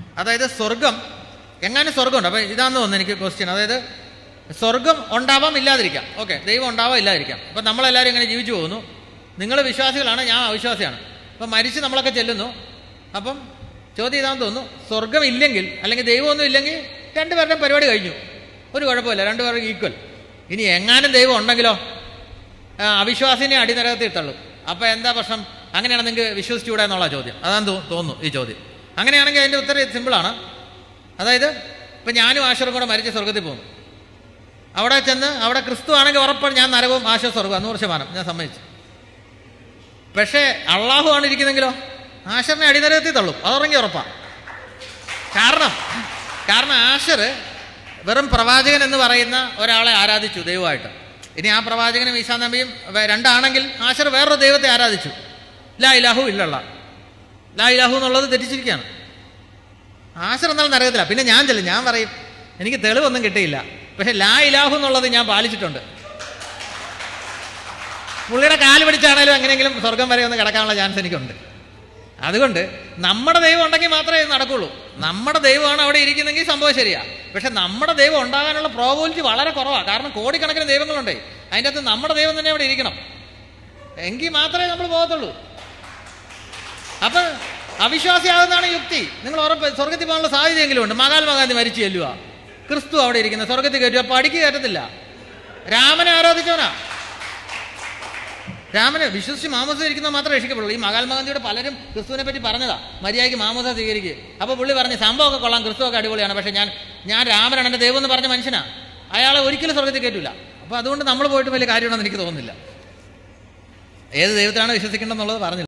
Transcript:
അതായത് സ്വർഗം എങ്ങനെ സ്വർഗമുണ്ട് അപ്പം ഇതാന്ന് തോന്നുന്നു എനിക്ക് ക്വസ്റ്റ്യൻ അതായത് സ്വർഗം ഉണ്ടാവാം ഇല്ലാതിരിക്കാം ഓക്കെ ദൈവം ഉണ്ടാവാം ഇല്ലാതിരിക്കാം അപ്പം നമ്മളെല്ലാവരും ഇങ്ങനെ ജീവിച്ചു പോകുന്നു നിങ്ങൾ വിശ്വാസികളാണ് ഞാൻ അവിശ്വാസിയാണ് അപ്പം മരിച്ച് നമ്മളൊക്കെ ചെല്ലുന്നു അപ്പം ചോദ്യം ഇതാന്ന് തോന്നുന്നു സ്വർഗം ഇല്ലെങ്കിൽ അല്ലെങ്കിൽ ദൈവമൊന്നും ഇല്ലെങ്കിൽ രണ്ടുപേരുടെയും പരിപാടി കഴിഞ്ഞു ഒരു കുഴപ്പമില്ല രണ്ടുപേരും ഈക്വൽ ഇനി എങ്ങാനും ദൈവം ഉണ്ടെങ്കിലോ ആ, അവിശ്വാസിനെ അടിനരകത്തിൽ തള്ളും അപ്പം എന്താ പ്രശ്നം അങ്ങനെയാണ് നിങ്ങൾക്ക് വിശ്വസിച്ചുകൂടെ എന്നുള്ള ചോദ്യം അതാണ് തോ- തോന്നുന്നു ഈ ചോദ്യം അങ്ങനെയാണെങ്കിൽ അതിൻ്റെ ഉത്തരം സിമ്പിളാണ് അതായത് ഇപ്പം ഞാനും ആശ്വറും കൂടെ മരിച്ച് സ്വർഗത്തിൽ പോകുന്നു അവിടെ ചെന്ന് അവിടെ ക്രിസ്തു ആണെങ്കിൽ ഉറപ്പാണ് ഞാൻ നരകവും ആശ്വ സ്വർഗം നൂറ് ശതമാനം ഞാൻ സമ്മതിച്ചു പക്ഷേ അള്ളാഹു ആണ് ഇരിക്കുന്നെങ്കിലോ ആശറിനെ അടിനരകത്തിൽ തള്ളും അതുറങ്ങി ഉറപ്പാണ് കാരണം കാരണം ആശർ വെറും പ്രവാചകൻ എന്ന് പറയുന്ന ഒരാളെ ആരാധിച്ചു ദൈവമായിട്ട് ഇനി ആ പ്രവാചകനും ഈശാ നബിയും വേ- രണ്ടാണെങ്കിൽ ആശർ വേറൊരു ദൈവത്തെ ആരാധിച്ചു ലാ ഇലാഹു ഇല്ലള്ള ലാ ഇലാഹു എന്നുള്ളത് തെറ്റിച്ചിരിക്കുകയാണ് ആശർ എന്നാൽ നരകത്തില്ല പിന്നെ ഞാൻ ചെല്ലും ഞാൻ പറയും എനിക്ക് തെളിവൊന്നും കിട്ടിയില്ല പക്ഷെ ലാ ഇലാഹു എന്നുള്ളത് ഞാൻ പാലിച്ചിട്ടുണ്ട് പുള്ളിയുടെ കാല് പിടിച്ചാണേലും എങ്ങനെയെങ്കിലും സ്വർഗം വരെ ഒന്ന് കിടക്കാനുള്ള ചാൻസ് എനിക്കുണ്ട് അതുകൊണ്ട് നമ്മുടെ ദൈവം ഉണ്ടെങ്കിൽ മാത്രമേ ഇത് നടക്കുള്ളൂ നമ്മുടെ ദൈവമാണ് അവിടെ ഇരിക്കുന്നെങ്കിൽ സംഭവം ശരിയാ പക്ഷെ നമ്മുടെ ദൈവം ഉണ്ടാകാനുള്ള പ്രോബിലിറ്റി വളരെ കുറവാണ് കാരണം കോടിക്കണക്കിന് ദൈവങ്ങളുണ്ട് അതിൻ്റെ അകത്ത് നമ്മുടെ ദൈവം തന്നെ അവിടെ ഇരിക്കണം എങ്കിൽ മാത്രമേ നമ്മൾ പോകത്തുള്ളൂ അപ്പൊ അവിശ്വാസിയാകുന്നതാണ് യുക്തി നിങ്ങൾ ഉറപ്പ് സ്വർഗത്തിൽ പോകാനുള്ള സാധ്യതയെങ്കിലും ഉണ്ട് മഹാത്മാഗാന്ധി മരിച്ചു ചെല്ലുക ക്രിസ്തു അവിടെ ഇരിക്കുന്ന സ്വർഗത്തിൽ കയറ്റുക അപ്പൊ അടിക്ക് കയറ്റത്തില്ല രാമനെ ആരാധിച്ചവനാ രാമനെ വിശ്വസിച്ച് മാമോസ ഇരിക്കുന്നത് മാത്രമേ രക്ഷിക്കപ്പെടുള്ളൂ ഈ മഹാത്മാഗാന്ധിയുടെ പലരും ക്രിസ്തുവിനെ പറ്റി പറഞ്ഞതാ മര്യാദയ്ക്ക് മാമോസ സ്വീകരിക്കുക അപ്പോൾ പുള്ളി പറഞ്ഞ് സംഭവമൊക്കെ കൊള്ളാം ക്രിസ്തുവൊക്കെ അടിപൊളിയാണ് പക്ഷേ ഞാൻ ഞാൻ രാമനാണ് എൻ്റെ ദൈവം എന്ന് പറഞ്ഞ മനുഷ്യനാ അയാളെ ഒരിക്കലും സ്വർഗത്തിൽ കയറ്റില്ല അപ്പോൾ അതുകൊണ്ട് നമ്മൾ പോയിട്ട് വലിയ കാര്യമാണെന്ന് എനിക്ക് തോന്നുന്നില്ല ഏത് ദൈവത്തിലാണ് വിശ്വസിക്കേണ്ടതെന്നുള്ളത് പറഞ്ഞില്ല